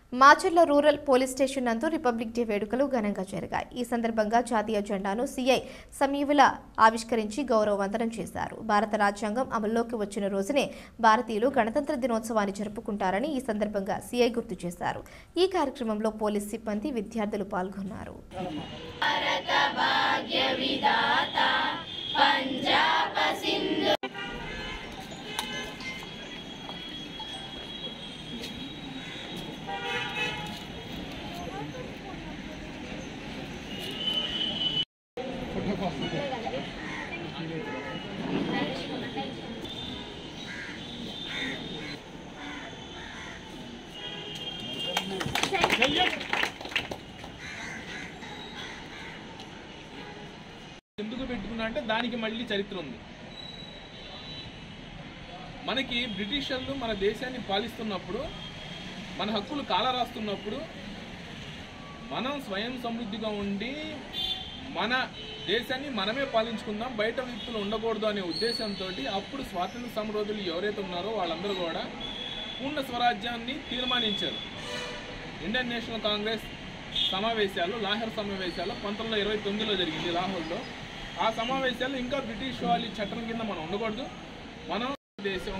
Macherla rural police station నందు Republic Day వేడుకలు ఘనంగా జరిగాయి ఈ సందర్భంగా జాతీయ జెండాను సీఐ సమీవుల ఆవిష్కరించి గౌరవ వందనం చేశారు భారత రాజ్యాంగం అమల్లోకి వచ్చిన రోజునే భారతీయులు గణతంత్ర దినోత్సవాన్ని జరుపుకుంటారని ఈ సందర్భంగా సీఐ గుర్తు చేశారు ఈ కార్యక్రమంలో పోలీస్ సిబ్బంది విద్యార్థులు పాల్గొన్నారు ఎందుకు పెట్టుకున్నా అంటే దానికి మళ్ళీ చరిత్ర ఉంది మనకి బ్రిటిషర్లు మన దేశాన్ని పాలిస్తున్నప్పుడు మన హక్కులు కాలరాస్తున్నప్పుడు మనం స్వయం సమృద్ధిగా ఉండి మన దేశాన్ని మనమే పాలించుకుందాం బయట వ్యక్తులు ఉండకూడదు అనే ఉద్దేశంతో అప్పుడు స్వాతంత్ర సమరోధులు ఎవరైతే ఉన్నారో వాళ్ళందరూ కూడా పూర్ణ స్వరాజ్యాన్ని తీర్మానించారు ఇండియన్ నేషనల్ కాంగ్రెస్ సమావేశాలు లాహోర్ సమావేశాలు పంతొమ్మిది వందల ఇరవై తొమ్మిదిలో జరిగింది లాహోర్లో ఆ సమావేశాలు ఇంకా బ్రిటిష్ వాళ్ళ చట్టం కింద మనం ఉండకూడదు మనం దేశం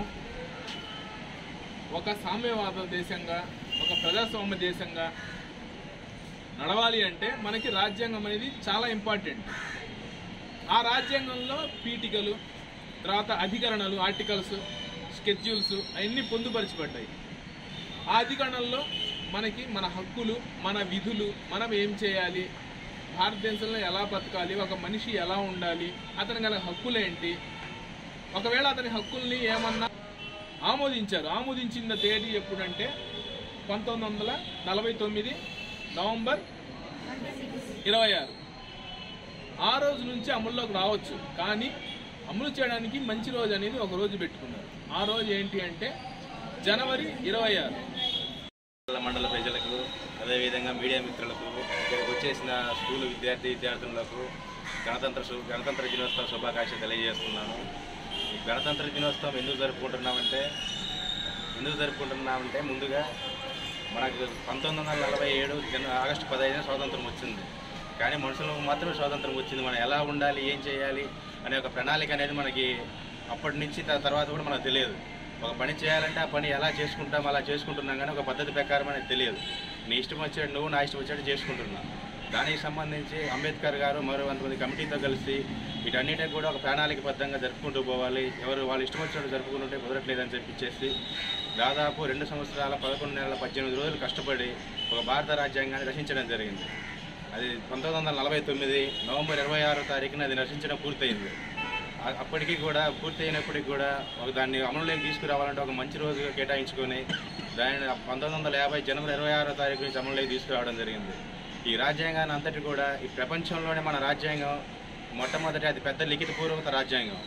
ఒక సామ్యవాద దేశంగా ఒక ప్రజాస్వామ్య దేశంగా నడవాలి అంటే మనకి రాజ్యాంగం అనేది చాలా ఇంపార్టెంట్ ఆ రాజ్యాంగంలో పీఠికలు తర్వాత అధికరణలు ఆర్టికల్స్ స్కెడ్యూల్స్ అవన్నీ పొందుపరచబడ్డాయి ఆ అధికరణల్లో మనకి మన హక్కులు మన విధులు మనం ఏం చేయాలి భారతదేశంలో ఎలా బతకాలి ఒక మనిషి ఎలా ఉండాలి అతని గల హక్కులు ఏంటి ఒకవేళ అతని హక్కుల్ని ఏమన్నా ఆమోదించారు ఆమోదించిన తేదీ ఎప్పుడంటే పంతొమ్మిది వందల నలభై తొమ్మిది నవంబర్ ఇరవై ఆరు ఆ రోజు నుంచి అమల్లోకి రావచ్చు కానీ అమలు చేయడానికి మంచి రోజు అనేది ఒక రోజు పెట్టుకున్నారు ఆ రోజు ఏంటి అంటే జనవరి ఇరవై ఆరు మండల మండల ప్రజలకు అదేవిధంగా మీడియా మిత్రులకు ఇక్కడికి వచ్చేసిన స్కూల్ విద్యార్థి విద్యార్థులకు గణతంత్ర శు గణతంత్ర దినోత్సవ శుభాకాంక్షలు తెలియజేస్తున్నాను ఈ గణతంత్ర దినోత్సవం ఎందుకు జరుపుకుంటున్నామంటే ఎందుకు జరుపుకుంటున్నామంటే ముందుగా మనకు పంతొమ్మిది వందల నలభై ఏడు జన ఆగస్టు పదహైదున స్వాతంత్రం వచ్చింది కానీ మనుషులకు మాత్రమే స్వాతంత్రం వచ్చింది మనం ఎలా ఉండాలి ఏం చేయాలి అనే ఒక ప్రణాళిక అనేది మనకి అప్పటి నుంచి త- తర్వాత కూడా మనకు తెలియదు ఒక పని చేయాలంటే ఆ పని ఎలా చేసుకుంటాం అలా చేసుకుంటున్నాం కానీ ఒక పద్ధతి ప్రకారం అనేది తెలియదు నీ ఇష్టం వచ్చాడు నువ్వు నా ఇష్టం వచ్చాడు చేసుకుంటున్నా దానికి సంబంధించి అంబేద్కర్ గారు మరో కొంతమంది కమిటీతో కలిసి వీటన్నిటిని కూడా ఒక ప్రణాళికబద్ధంగా జరుపుకుంటూ పోవాలి ఎవరు వాళ్ళు ఇష్టం వచ్చినట్టు జరుపుకుంటుంటే కుదరట్లేదని చెప్పిచ్చేసి దాదాపు రెండు సంవత్సరాల పదకొండు నెలల పద్దెనిమిది రోజులు కష్టపడి ఒక భారత రాజ్యాంగాన్ని రచించడం జరిగింది అది పంతొమ్మిది వందల నలభై తొమ్మిది నవంబర్ ఇరవై ఆరో తారీఖున అది రచించడం పూర్తయింది ఆ- అప్పటికి కూడా పూర్తయినప్పటికి కూడా ఒక దాన్ని అమలులోకి తీసుకురావాలంటే ఒక మంచి రోజుగా కేటాయించుకొని దానిని పంతొమ్మిది వందల యాభై జనవరి ఇరవై ఆరో తారీఖు నుంచి అమలులోకి తీసుకురావడం జరిగింది ఈ రాజ్యాంగాన్ని అంతటి కూడా ఈ ప్రపంచంలోనే మన రాజ్యాంగం మొట్టమొదటి అది పెద్ద లిఖితపూర్వక రాజ్యాంగం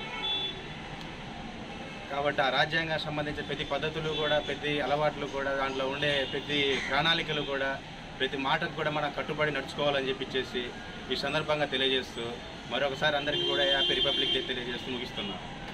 కాబట్టి ఆ రాజ్యాంగానికి సంబంధించిన ప్రతి పద్ధతులు కూడా ప్రతి అలవాట్లు కూడా దాంట్లో ఉండే ప్రతి ప్రణాళికలు కూడా ప్రతి మాటకు కూడా మనం కట్టుబడి నడుచుకోవాలని చెప్పిచ్చేసి ఈ సందర్భంగా తెలియజేస్తూ మరొకసారి అందరికీ కూడా హ్యాపీ రిపబ్లిక్ డే తెలియజేస్తూ ముగిస్తున్నాం